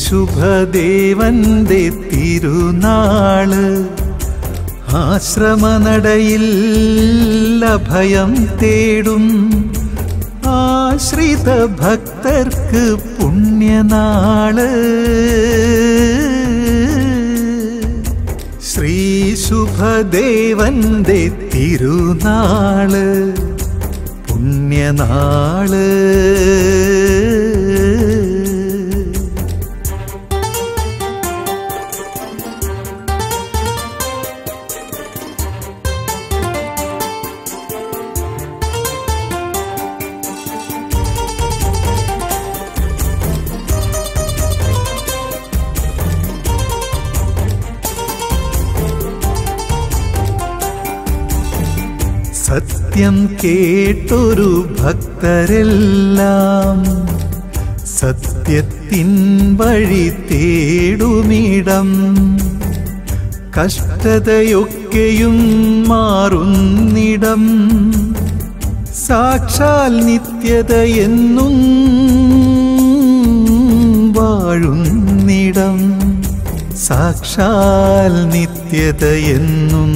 ശുഭദേവന്റെ തിരുനാള് ആശ്രമനടയിൽ അഭയം തേടും ആശ്രിത ഭക്തർക്ക് പുണ്യനാള് ശ്രീ ശുഭദേവന്റെ തിരുനാള് പുണ്യനാള് സത്യം കേട്ടൊരു ഭക്തരെല്ലാം സത്യത്തിൻ വഴി തേടുമിടം കഷ്ടതയൊക്കെയും മാറുന്നിടം സാക്ഷാൽ നിത്യതയെന്നും വാഴുന്നിടം സാക്ഷാൽ നിത്യതയെന്നും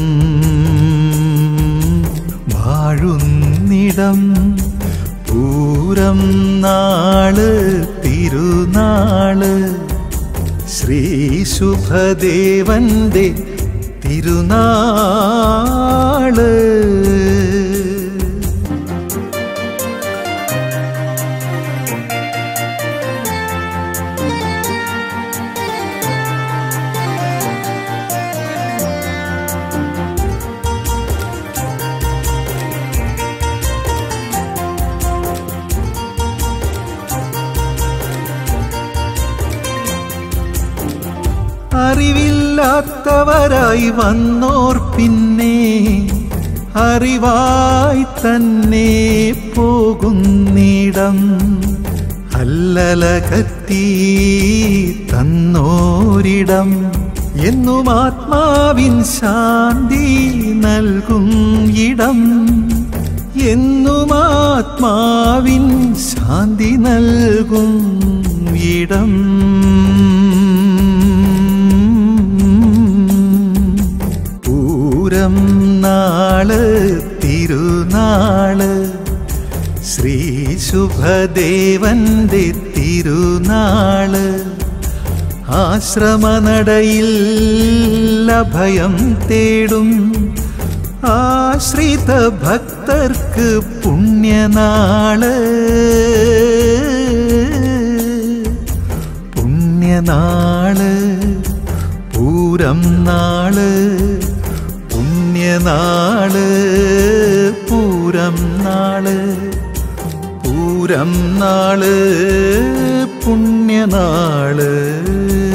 വാഴുന്നിടം പൂരം നാള് തിരുനാള് ശ്രീ ശുഭദേവന്റെ തിരുനാള് അറിവില്ലാത്തവരായി വന്നോർ പിന്നെ അറിവായി തന്നെ പോകുന്നിടം അല്ലലകറ്റി തന്നോരിടം എന്നും ആത്മാവിൻ ശാന്തി നൽകും ഇടം എന്നും ആത്മാവിൻ ശാന്തി നൽകും ഇടം പൂരം നാള് തിരുനാള് ശ്രീ ശുഭദേവന്റെ തിരുനാള് ആശ്രമനടയിൽ അഭയം തേടും ആശ്രിത ഭക്തർക്ക് പുണ്യനാള് പുണ്യനാള് പൂരം നാള് പുണ്യനാള് പൂരം നാള് പൂരം നാള് പുണ്യനാള്